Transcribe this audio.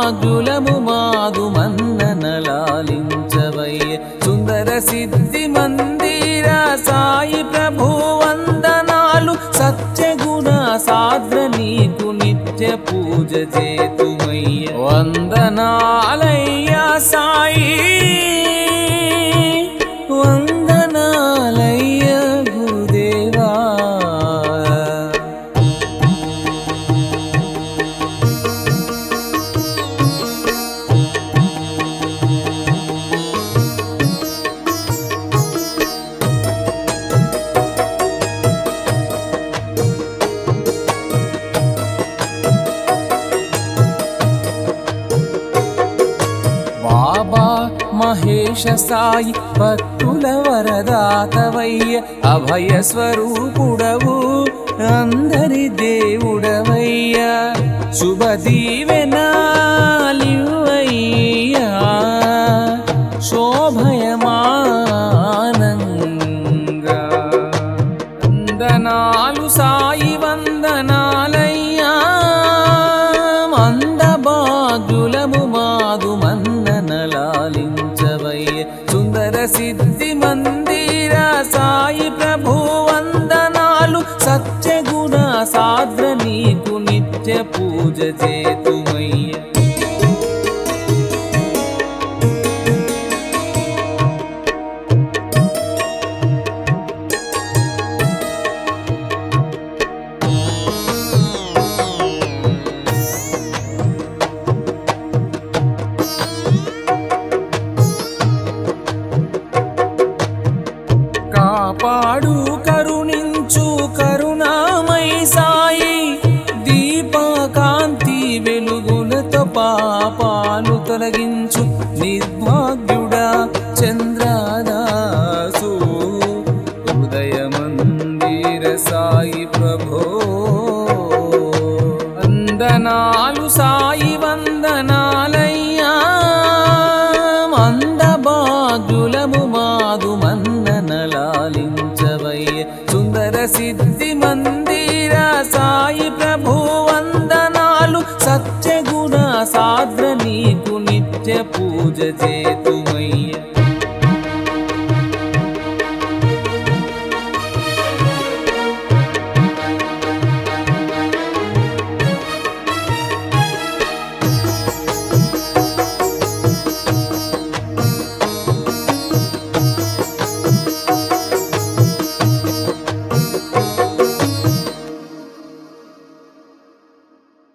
భాగ్యులము మాదు మన్ననలాలించవయ్య సుందర సిద్ధి మందిర సాయి ప్రభు వందనాలు సత్యగుణ సాద్ర నీకు నిత్య పూజ చేతుమయ్య వందనాలయ్య సాయి వందనాలయ్య గురుదేవా బాబా మహేష సాయి భక్తుల వరదాతవయ్య అభయ స్వరూపుడవు అందరి దేవుడవయ్య శుభ దీవెనాలివయ్యా శోభయమానంగా వందనాలు సాయి వందనాలయ్యా మంద భాగ్యులము మాదు మన్ననలాలించవయ్య సుందర సిద్ధి మందిర సాయి ప్రభు వందనాలు సత్యగుణ సాద్ర నీకు నిత్య పూజ చేతుమయ్య కాపాడు కరుణించు కరుణామై సాయి దీపకాంతి వెలుగులతో పాపాలు తొలగించు నిర్భాగ్యుడా చంద్రదాసు హృదయ మందిర సాయి ప్రభో వందనాలు సాయి వందనాలయ్యా మంద భాగ్యులము మాదు మన్ననలాలించవయ్య సుందర సిద్ధి మందిర సాయి ప్రభు వందనాలు సత్యగుణ సాద్ర నీకు నిత్య పూజ చేతు